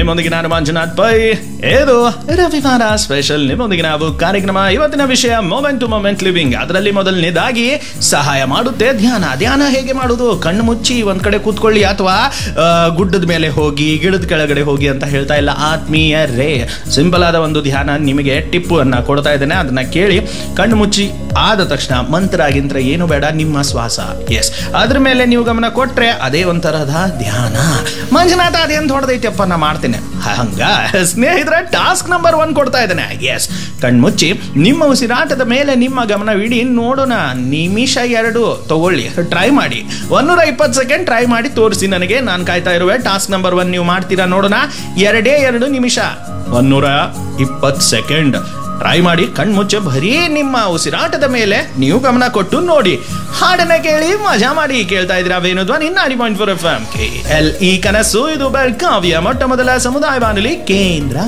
ನಿಮ್ಮೊಂದಿಗೆ ನಾನು ಮಂಜುನಾಥ್ ಪೈ ಇದು ರವಿವಾರ ಸ್ಪೆಷಲ್ ನಿಮ್ಮೊಂದಿಗೆ ನಾವು ಕಾರ್ಯಕ್ರಮ ಇವತ್ತಿನ ವಿಷಯ ಮೊಮೆಂಟ್ ಟು ಮೊಮೆಂಟ್ ಲಿವಿಂಗ್ ಅದರಲ್ಲಿ ಮೊದಲನೇದಾಗಿ ಸಹಾಯ ಮಾಡುತ್ತೆ ಧ್ಯಾನ ಧ್ಯಾನ ಹೇಗೆ ಮಾಡುದು ಕಣ್ಣು ಮುಚ್ಚಿ ಒಂದ್ ಕಡೆ ಕೂತ್ಕೊಳ್ಳಿ ಅಥವಾ ಆ, ಗುಡ್ಡದ ಮೇಲೆ ಹೋಗಿ ಗಿಡದ ಕೆಳಗಡೆ ಹೋಗಿ ಅಂತ ಹೇಳ್ತಾ ಇಲ್ಲ ಆತ್ಮೀಯ ರೇ ಸಿಂಪಲ್ ಆದ ಒಂದು ಧ್ಯಾನ ನಿಮಗೆ ಟಿಪ್ಪು ಅನ್ನ ಕೊಡ್ತಾ ಇದ್ದೇನೆ ಅದನ್ನ ಕೇಳಿ ಕಣ್ಣು ಮುಚ್ಚಿ ಆದ ತಕ್ಷಣ ಮಂತ್ರ ಗಿಂತ್ರ ಏನು ಬೇಡ ನಿಮ್ಮ ಶ್ವಾಸ ಎಸ್ ಅದ್ರ ಮೇಲೆ ನೀವು ಗಮನ ಕೊಟ್ರೆ ಅದೇ ಒಂಥರದ ಧ್ಯಾನ ಮಂಜುನಾಥ ಅದೇನ್ ಹೊಡೆದೈತಪ್ಪ ನಾ ಮಾಡ್ತೇನೆ ಹಂಗ ಸ್ನೇಹಿತರೆ ಟಾಸ್ಕ್ ನಂಬರ್ ಒನ್ ಕೊಡ್ತಾ ಇದ್ದೇನೆ ಎಸ್ ಕಣ್ಮುಚ್ಚಿ ನಿಮ್ಮ ಉಸಿರಾಟದ ಮೇಲೆ ನಿಮ್ಮ ಗಮನವಿಡಿ ನೋಡೋಣ ನಿಮಿಷ ಎರಡು ತಗೊಳ್ಳಿ ಟ್ರೈ ಮಾಡಿ ಒಂದೂರ ಇಪ್ಪತ್ತು ಸೆಕೆಂಡ್ ಟ್ರೈ ಮಾಡಿ ತೋರಿಸಿ ನನಗೆ ನಾನು ಕಾಯ್ತಾ ಇರುವೆ ಟಾಸ್ಕ್ ನಂಬರ್ ಒನ್ ನೀವು ಮಾಡ್ತೀರಾ ನೋಡೋಣ ಎರಡೇ ಎರಡು ನಿಮಿಷ ಒಂದೂರ ಇಪ್ಪತ್ತು ಸೆಕೆಂಡ್ ಟ್ರೈ ಮಾಡಿ ಕಣ್ಮುಚ್ಚೆ ಬರೀ ನಿಮ್ಮ ಉಸಿರಾಟದ ಮೇಲೆ ನೀವು ಗಮನ ಕೊಟ್ಟು ನೋಡಿ ಹಾಡನ್ನ ಕೇಳಿ ಮಜಾ ಮಾಡಿ ಕೇಳ್ತಾ ಇದ್ದೀರಾ ವೇಣು ಧ್ವನಿ ನಾಡಿ point four F M K L E ಕನಸು ಇದು ಬೆಳಗಾವಿಯ ಮೊಟ್ಟ ಮೊದಲ ಸಮುದಾಯ ಬಾನುಲಿ ಕೇಂದ್ರ